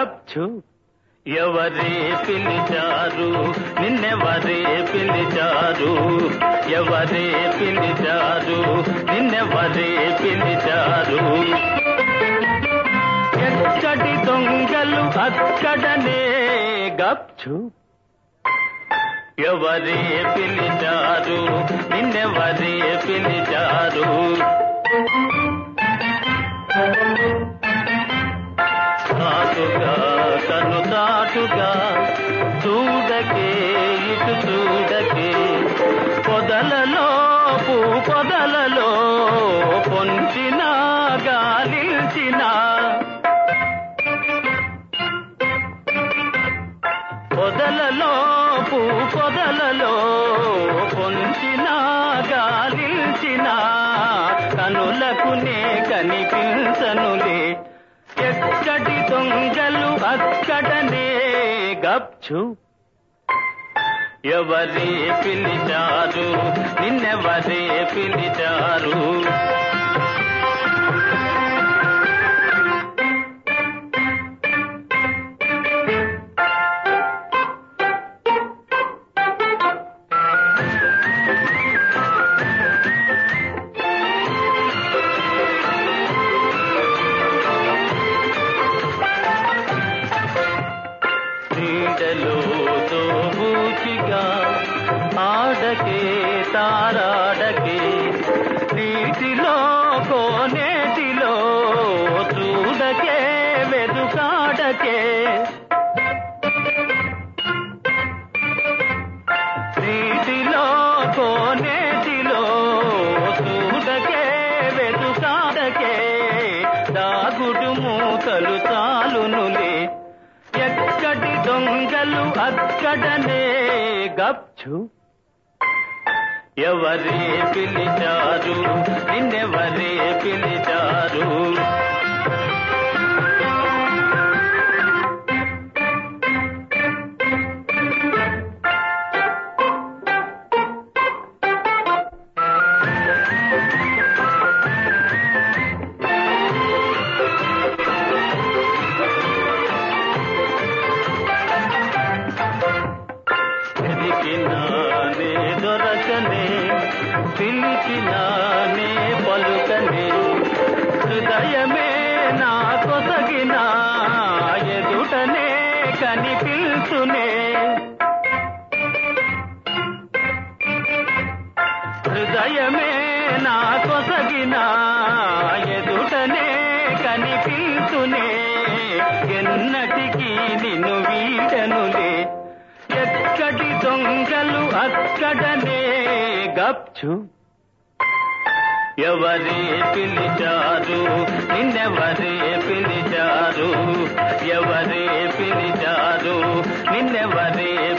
గప్చు ఎవరే పిలిచారు నిన్నెవరే పిలిచారు ఎవరే పిలిచారు నిన్నెవరే పిలిచారు ఎక్కడి దొంగలు అక్కడనే గప్చు ఎవరే పిలిచారు నిన్నెవరే పిలిచారు సాటుగా కను సాటుగా చూడకే ఇటు చూడకే పొదలలో పూ పొదలలో పొంచిన గాలిల్చిన పొదలలో పూ పొదలలో పొంచిన గాలిల్చిన కనులకు నే కనిపించనులే ఎక్కడి దొంగలు అక్కడనే గప్చు ఎవరే పిలిచారు నిన్నెవరే పిలిచారు నీడలో దోబూచిగా ఆడకే తారాడకే నీటిలో కోనేటిలో చూడకే వెదుకాడకే నీటిలో కోనేటిలో చూడకే వెదుకాడకే దాగుడు మూతలు చాలునులే ఎక్కడి దొంగలు అక్కడనే గప్చు ఎవరే పిలిచారు నిన్నెవరే పిలిచారు వెతికినానే దొరకనే పిలిచినానే పలుకనే హృదయమే నా కొసగిన ఎదుటనే కనిపిల్చునే హృదయమే నా కొసగిన ఎదుటనే కనిపిల్చునే ఎన్నటికీ నిన్ను వీడనులే ఎక్కడి దొంగలు అక్కడనే గప్చు ఎవరే పిలిచారు నిన్నెవరే పిలిచారు ఎవరే పిలిచారు నిన్నెవరే